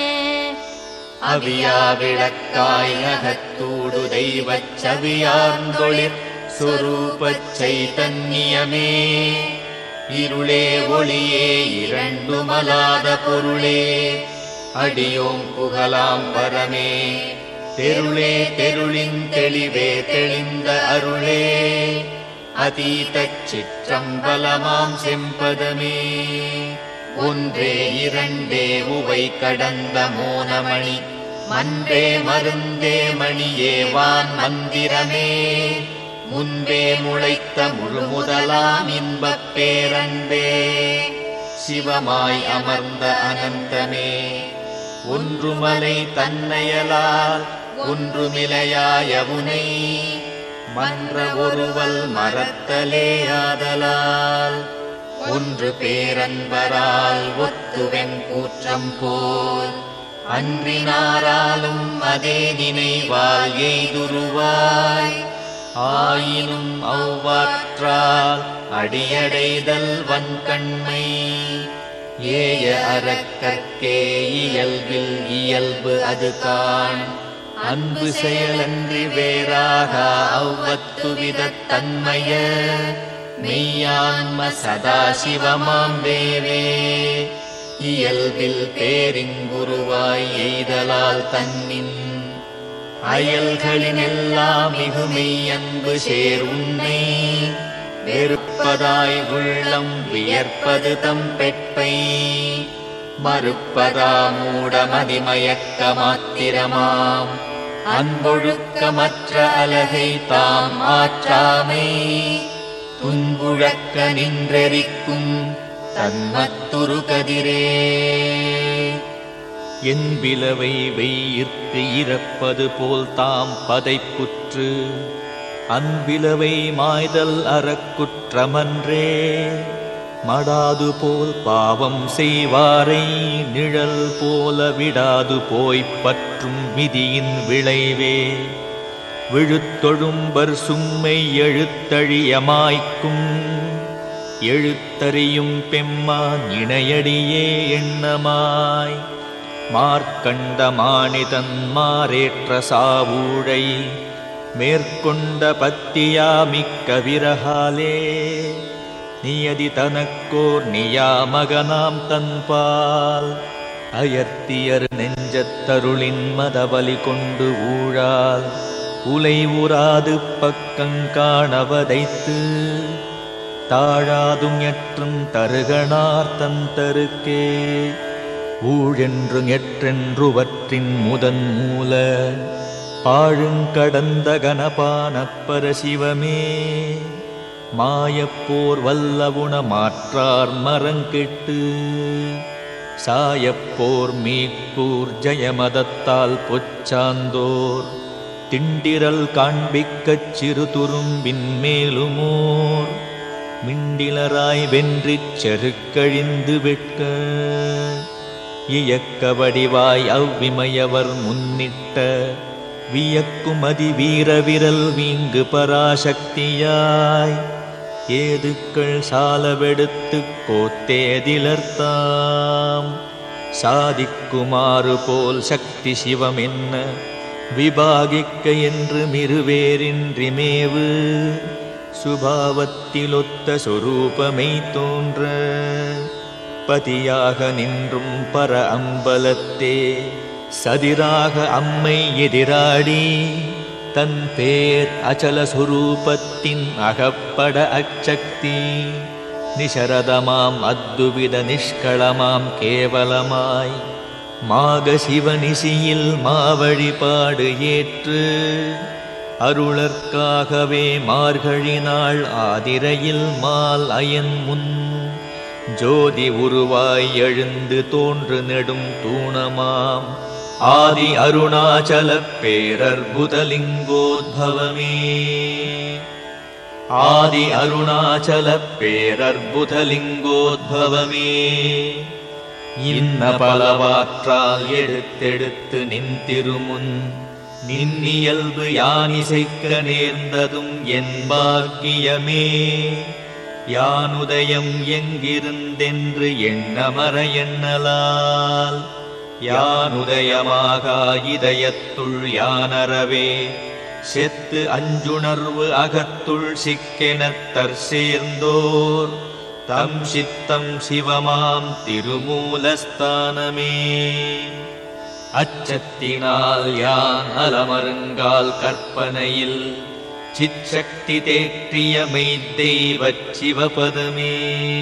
அவியா விளக்காய் நகத்தூடு தெய்வச் சவியார்ந்தொளிர் சொரூபச் சைதன்யமே இருளே ஒளியே இரண்டுமலாத பொருளே அடியோம் புகழாம் பரமே தெருளே தெருளின் தெளிவே தெளிந்த அருளே அதீதச் சிற்றம்பலமாம் செம்பதமே ஒன்றே இரண்டே உவை கடந்த மோனமணி மன்றே மருந்தே மணியே வான் மந்திரமே முன்பே முளைத்த முழுமுதலாம் இன்பப் பேரன்பே சிவமாய் அமர்ந்த அனந்தமே ஒன்றுமலை தன்னையலால் ஒன்றுமிலையாய உனை மன்ற ஒருவல் மறத்தலேயாதலால் ஒன்று பேரன்பரால் ஒத்துவென் கூற்றம் போல் அன்றினாராலும் அதே நினைவால் எய்துருவாய் ஆயினும் அவ்வாற்றால் அடியடைதல் வன்கண்மை ஏய அறக்கற்கே இயல்பில் இயல்பு அது காண் அன்பு செயலன்றி வேறாக அவ்வத்துவிதத் தன்மைய மெய்யான்ம சதாசிவமாம் தேவே இயல்பில் பேரிங்குருவாய் எய்தலால் தன்னின் அயல்களினெல்லாம் மிகுமை அன்பு சேர் உன்னை வெறுப்பதாய் உள்ளம் வியர்ப்பது தம் பெட்பை மறுப்பதா மூடமதிமயக்க மாத்திரமாம் அன்பொழுக்கமற்ற அலகை தாம் ஆற்றாமை துன்புழக்க நின்றெரிக்கும் தன்மத்துரு கதிரே என்பிலவை வெயிர்க்கு இறப்பது போல் தாம் பதைப்புற்று அன்பிலவை மாய்தல் அறக்குற்றமன்றே மடாது போல் பாவம் செய்வாரை நிழல் போல விடாது போய்ப் பற்றும் விதியின் விளைவே விழுத்தொழும்பர் சும்மை எழுத்தழியமாய்க்கும் எழுத்தறியும் பெம்மான் இணையடியே எண்ணமாய் மார்க்கண்ட மானிதன் மாறேற்ற சாவூழை மேற்கொண்ட பத்தியாமிக்க விரகாலே நியதி தனக்கோர் நியாமகனாம் தன்பால் அயர்த்தியர் நெஞ்சத்தருளின் மதவலி கொண்டு ஊழால் உலை உறாது பக்கங்காணவதைத்து தாழாதும் எற்றும் தருகனார் தந்தருக்கே ஊழென்று எற்றென்றுவற்றின் முதன் மூல பாழுங்கடந்த கனபான பரசிவமே மாயப்போர் வல்லவுண மாற்றார் மரங்கெட்டு சாயப்போர் மீட்பூர் ஜெயமதத்தால் பொச்சாந்தோர் திண்டிரல் காண்பிக்கச் சிறு துரும்பின் மேலுமோர் மிண்டிலராய் வென்றிச் செருக்கழிந்து வெட்க இயக்க வடிவாய் அவ்விமையவர் முன்னிட்ட வியக்குமதி வீரவிரல் வீங்கு பராசக்தியாய் ஏதுக்கள் சாலவெடுத்து கோத்தேதிலர்த்தாம் சாதிக்குமாறு போல் சக்தி சிவம் என்ன விபாகிக்க என்று மிருவேரின்றி மேவு சுபாவத்திலொத்த சொரூபமை தோன்ற பதியாக நின்றும் பர அம்பலத்தே சதிராக அம்மை எதிராடி தன் பேர் அச்சல சுரூபத்தின் அகப்பட அச்சக்தி நிஷரதமாம் அத்துவித நிஷ்களமாம் கேவலமாய் மாக சிவனிசியில் மாவழிபாடு ஏற்று அருளர்க்காகவே மார்கழி நாள் ஆதிரையில் மால் அயன் முன் ஜோதி உருவாய் எழுந்து தோன்று நெடும் தூணமாம் ஆதி அருணாச்சல பேரர்புதலிங்கோத்பவமே ஆதி அருணாச்சல பேரர்புதலிங்கோத்பவமே இன்ன பலவாற்றால் எடுத்தெடுத்து நின் திருமுன் நின்னியல்பு யானிசைக்க நேர்ந்ததும் என் பாக்கியமே யானுதயம் எங்கிருந்தென்று எண்ணமற எண்ணலால் யானுதயமாக இதயத்துள் யானறவே செத்து அஞ்சுணர்வு அகத்துள் சிக்கெனத் தற்சேர்ந்தோர் தம் சித்தம் சிவமாம் திருமூலஸ்தானமே அச்சத்தினால் யான் அலமருங்கால் கற்பனையில் சிச்சக்தி தேற்றிய மெய்தெய்வச் சிவபதமே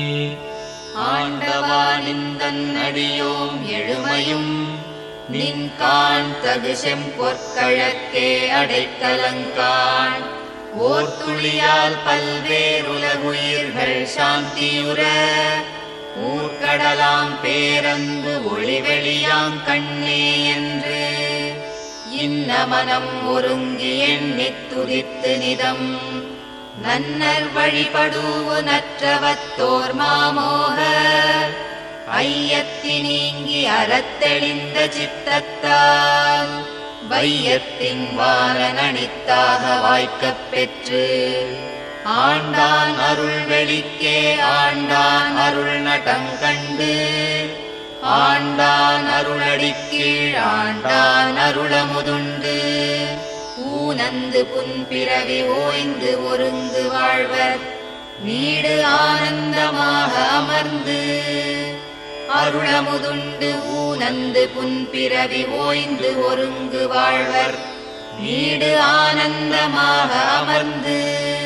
ஆண்டவானிந்தன் அடியோம் எழுமையும் நின் காண் தகு செம்பொற்கழற்கே அடைக்கலங்கான் ஓர் துளியால் பல்வேறுலகுயிர்கள் சாந்தியுற ஊர்க்கடலாம் பேரன்பு ஒளிவெளியாம் கண்ணே என்று இன்ன மனம் ஒருங்கி எண்ணித் துதித்து நிதம் நன்னர் வழிபடுவு நற்றவத்தோர் மாமோக ஐயத்தி நீங்கி அறத்தெளிந்த சித்தத்தால் வையத்தின் வாரனணித்தாக வாய்க்கப் பெற்று ஆண்டான் அருள் வெளிக்கே ஆண்டான் அருள் நடங்கண்டு ஆண்டான் அருளடிக்கீழ் ஆண்டான் அருளமுதுண்டு ஊனந்து புன்பிறவி ஓய்ந்து ஒருங்கு வாழ்வர் நீடு ஆனந்தமாக அமர்ந்து அருளமுதுண்டு ஊனந்து புன்பிறவி ஓய்ந்து ஒருங்கு வாழ்வர் நீடு ஆனந்தமாக அமர்ந்து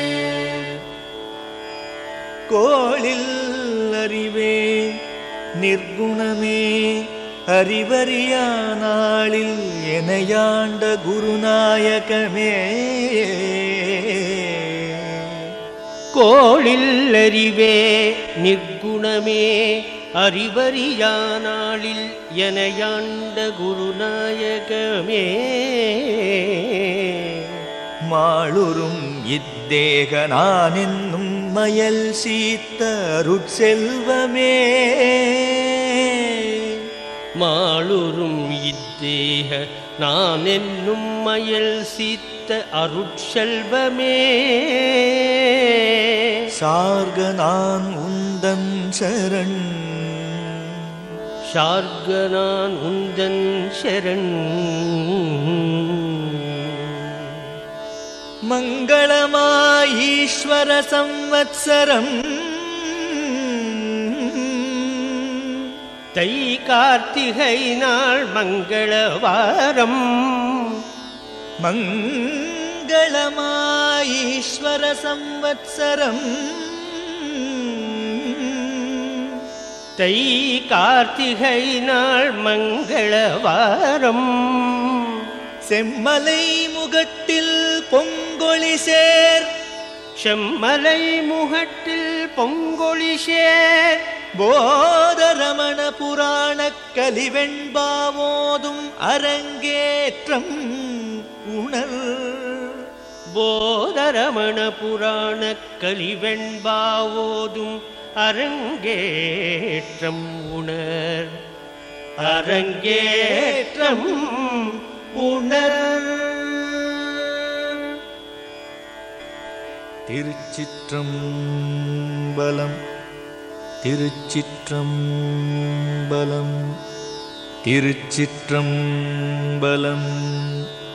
கோளில் அறிவே நிர்குணமே அறிவறியா நாளில் எனையாண்ட குருநாயகமே கோளில் அறிவே நிர்குணமே அறிவறியானாளில் எனையாண்ட குருநாயகமே மாளுரும் இத்தேக நான் என்னும் மயல் சீத்த அருட்செல்வமே மாளுரும் இத்தேக நான் என்னும் மயல் சீத்த அருட்செல்வமே சார்க நான் உந்தன் சரண் ஷார்க நான் உந்தன் சரண் மங்களமாய் ஈஸ்வர சம்வத்சரம் தை கார்த்திகை நாள் மங்களவாரம் மங்களமாயீஸ்வர சம்வத்சரம் தை கார்த்திகை நாள் மங்களவாரம் செம்மலை முகட்டில் பொங்கொழி சேர் செம்மலை முகட்டில் பொங்கொழி சேர் போதரமண புராண கலிவெண்பாவோதும் அரங்கேற்றம் உணர் போதரமண புராண கலிவெண்பாவோதும் அரங்கேற்றம் உணர் அரங்கேற்றம் உணர் திருச்சிற்றம்பலம் திருச்சிற்றம்பலம் திருச்சிற்றம்பலம்